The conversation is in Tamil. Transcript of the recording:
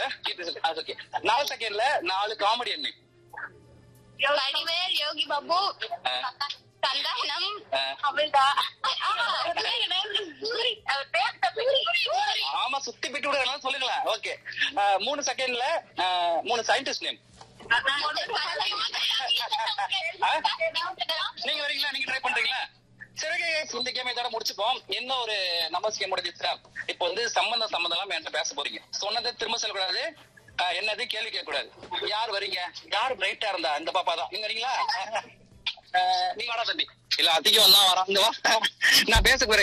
ஓகே நாலு செகண்ட்ல நாலு காமெடி என்ன வடிவேல் யோகி பாபு ஆ. சந்தானம் ஆ. அமிர்தா சூரி அவர் பேர் தப்பு. சூரி. ஆமா சுத்தி பிட்டு விடுறதுனால சொல்லுங்களேன் ஓகே மூணு செகண்ட்ல மூணு சயின்டிஸ்ட் நேம் நீங்க வரீங்களா நீங்க ட்ரை பண்றீங்களா சரி okay, guys, இந்த கேம் இதோட முடிச்சுப்போம் என்ன ஒரு நம்பர்ஸ் கேம் முடிஞ்சிச்சா இப்போ வந்து சம்பந்தம் சம்பந்தம் எல்லாம் என்கிட்ட பேச போறீங்க சொன்னதை திரும்ப சொல்லக்கூடாது ஆஹ், என்னது கேள்வி கேட்க கூடாது யார் வரீங்க யார் பிரைட்டா இருந்தா இந்த பாப்பா தான் நீங்க வரீங்களா ஆஹ், நீ வாடா தம்பி இல்ல அதிகம் தான் வரான் இந்த வா நான் பேச போறேன்